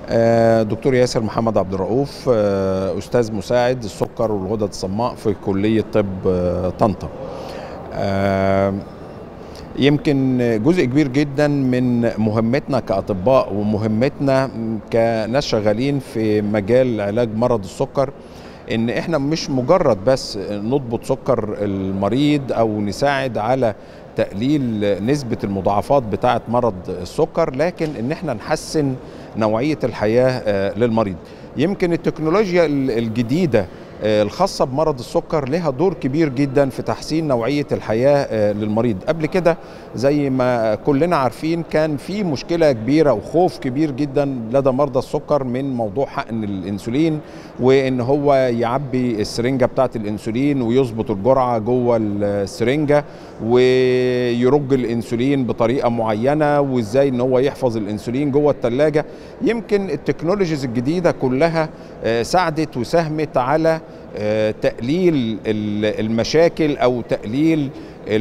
آه، دكتور ياسر محمد عبد الرؤوف آه، استاذ مساعد السكر والغدد الصماء في كليه طب آه، طنطا آه، يمكن جزء كبير جدا من مهمتنا كاطباء ومهمتنا كناس شغالين في مجال علاج مرض السكر ان احنا مش مجرد بس نضبط سكر المريض او نساعد على تقليل نسبة المضاعفات بتاعة مرض السكر لكن ان احنا نحسن نوعية الحياة آه، للمريض يمكن التكنولوجيا الجديدة آه، الخاصة بمرض السكر لها دور كبير جدا في تحسين نوعية الحياة آه، للمريض قبل كده زي ما كلنا عارفين كان في مشكلة كبيرة وخوف كبير جدا لدى مرضى السكر من موضوع حقن الانسولين وان هو يعبي السرنجة بتاعت الانسولين ويظبط الجرعة جوه السرنجة ويرج الانسولين بطريقة معينة وازاي ان هو يحفظ الانسولين جوه الثلاجة يمكن التكنولوجيز الجديدة كلها آه، ساعدت وساهمت على آه، تقليل ال- المشاكل او تقليل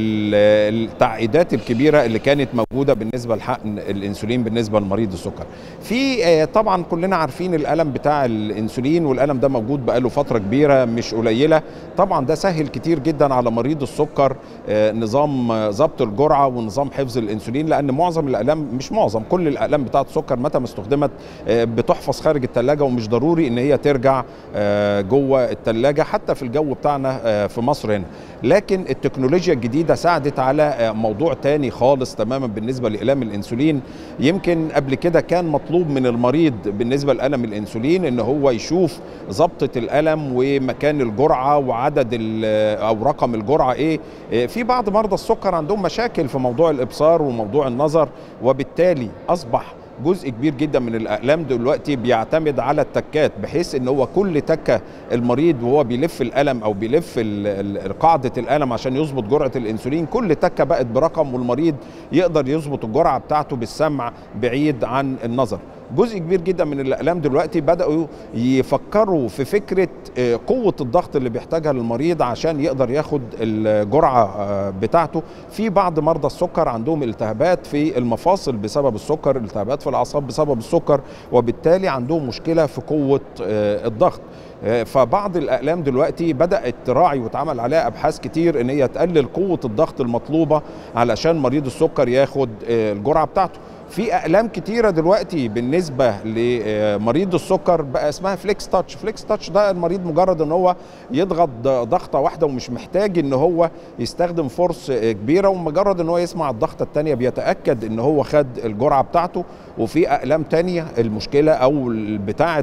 ال- التعقيدات الكبيره اللي كانت موجوده بالنسبه لحقن الانسولين بالنسبه لمريض السكر. في آه، طبعا كلنا عارفين الالم بتاع الانسولين والالم ده موجود بقاله فتره كبيره مش قليله، طبعا ده سهل كتير جدا على مريض السكر آه، نظام آه، ضبط الجرعه ونظام حفظ الانسولين لان معظم الالام مش معظم كل الالام بتاعه السكر متى ما استخدمت آه، بتحفظ خارج الثلاجه ومش ضروري ان هي ترجع آه، جوه الثلاجه حتى في الجو بتاعنا آه، في مصر هنا لكن التكنولوجيا الجديده ساعدت على آه، موضوع تاني خالص تماما بالنسبه لالام الانسولين يمكن قبل كده كان مطلوب من المريض بالنسبه لالم الانسولين ان هو يشوف ضبطه الالم ومكان الجرعه وعدد ال- او رقم الجرعه ايه آه، في بعض مرضى السكر عندهم مشاكل في موضوع الابصار وموضوع النظر وبالتالي اصبح جزء كبير جدا من الاقلام دلوقتي بيعتمد على التكات بحيث ان هو كل تكه المريض وهو بيلف القلم او بيلف ال- ال- قاعده القلم عشان يظبط جرعه الانسولين كل تكه بقت برقم والمريض يقدر يظبط الجرعه بتاعته بالسمع بعيد عن النظر جزء كبير جدا من الاقلام دلوقتي بداوا يفكروا في فكره آه، قوه الضغط اللي بيحتاجها المريض عشان يقدر ياخد الجرعه آه، بتاعته في بعض مرضى السكر عندهم التهابات في المفاصل بسبب السكر التهابات في الاعصاب بسبب السكر وبالتالي عندهم مشكله في قوه آه، الضغط آه، فبعض الاقلام دلوقتي بدات تراعي وتعمل عليها ابحاث كتير ان هي تقلل قوه الضغط المطلوبه علشان مريض السكر ياخد آه، الجرعه بتاعته في اقلام كتيره دلوقتي بالنسبه لمريض السكر بقى اسمها فليكس تاتش فليكس تاتش ده المريض مجرد ان هو يضغط ضغطه واحده ومش محتاج ان هو يستخدم فورس كبيره ومجرد ان هو يسمع الضغطه الثانيه بيتاكد ان هو خد الجرعه بتاعته وفي اقلام تانية المشكله او بتاعه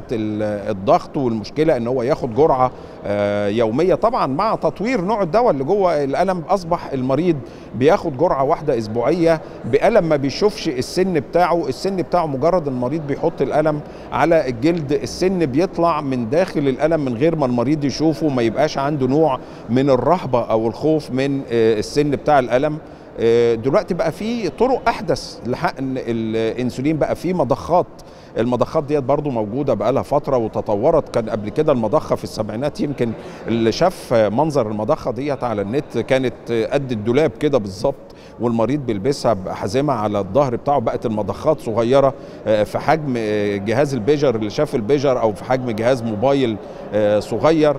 الضغط والمشكله ان هو ياخد جرعه آه، يوميه طبعا مع تطوير نوع الدواء اللي جوه الالم اصبح المريض بياخد جرعه واحده اسبوعيه بألم ما بيشوفش السن بتاعه السن بتاعه مجرد المريض بيحط الألم على الجلد السن بيطلع من داخل الألم من غير ما المريض يشوفه ما يبقاش عنده نوع من الرهبة أو الخوف من آه، السن بتاع الألم آه، دلوقتي بقى في طرق أحدث لحقن الأنسولين بقى في مضخات المضخات ديت برضو موجودة بقالها فترة وتطورت كان قبل كده المضخة في السبعينات يمكن اللي شاف منظر المضخة ديت على النت كانت قد الدولاب كده بالظبط والمريض بيلبسها بأحزمة على الظهر بتاعه بقت المضخات صغيرة آه، في حجم آه، جهاز البيجر اللي شاف البيجر أو في حجم جهاز موبايل آه، صغير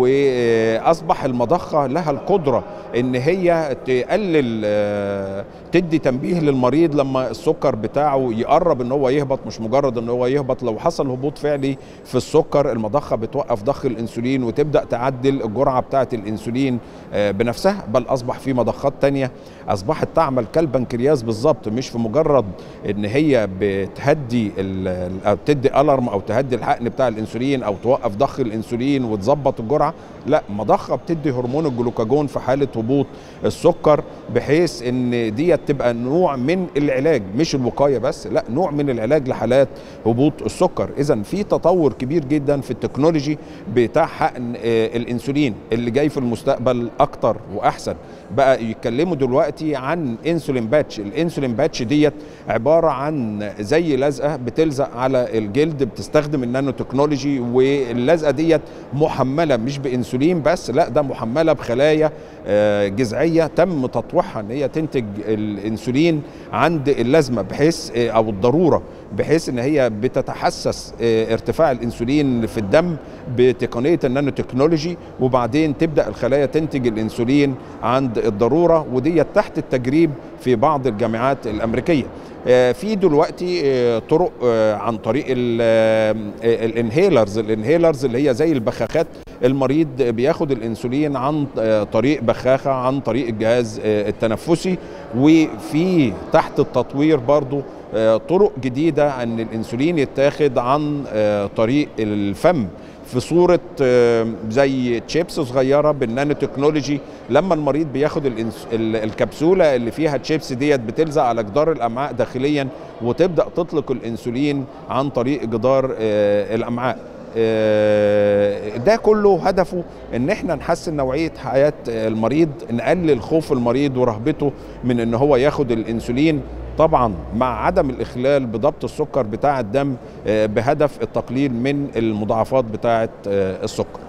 واصبح المضخه لها القدره ان هي تقلل آه، تدي تنبيه للمريض لما السكر بتاعه يقرب ان هو يهبط مش مجرد ان هو يهبط لو حصل هبوط فعلي في السكر المضخه بتوقف ضخ الانسولين وتبدا تعدل الجرعه بتاعه الانسولين آه، بنفسها بل اصبح في مضخات تانية اصبحت تعمل كالبنكرياس بالظبط مش في مجرد ان هي بتهدي ال- ال- او تدي الارم او تهدي الحقن بتاع الانسولين او توقف ضخ الانسولين وتظبط الجرعه لا مضخه بتدي هرمون الجلوكاجون في حاله هبوط السكر بحيث ان ديت تبقى نوع من العلاج مش الوقايه بس لا نوع من العلاج لحالات هبوط السكر اذا في تطور كبير جدا في التكنولوجي بتاع حقن آه، الانسولين اللي جاي في المستقبل اكتر واحسن بقى يتكلموا دلوقتي عن انسولين باتش الانسولين باتش ديت عباره عن زي لزقه بتلزق على الجلد بتستخدم النانو تكنولوجي واللزقه ديت محمله مش بانسولين بس لا ده محمله بخلايا آه، جذعيه تم تطويعها ان هي تنتج الانسولين عند اللازمه بحيث آه، او الضروره بحيث ان هي بتتحسس آه، ارتفاع الانسولين في الدم بتقنيه النانو تكنولوجي وبعدين تبدا الخلايا تنتج الانسولين عند الضروره ودي تحت التجريب في بعض الجامعات الامريكيه آه، في دلوقتي آه، طرق آه، عن طريق ال- آه، الانهيلرز الانهيلرز اللي هي زي البخاخات المريض بياخد الانسولين عن آه، طريق بخاخه عن طريق الجهاز آه، التنفسي وفي تحت التطوير برضو آه، طرق جديده ان الانسولين يتاخد عن آه، طريق الفم في صوره آه، زي تشيبس صغيره بالنانو تكنولوجي لما المريض بياخد الإنس- ال- الكبسوله اللي فيها تشيبس ديت بتلزق على جدار الامعاء داخليا وتبدا تطلق الانسولين عن طريق جدار آه، الامعاء آه، ده كله هدفه ان احنا نحسن نوعيه حياه المريض نقلل خوف المريض ورهبته من ان هو ياخد الانسولين طبعا مع عدم الاخلال بضبط السكر بتاع الدم آه، بهدف التقليل من المضاعفات بتاعه آه، السكر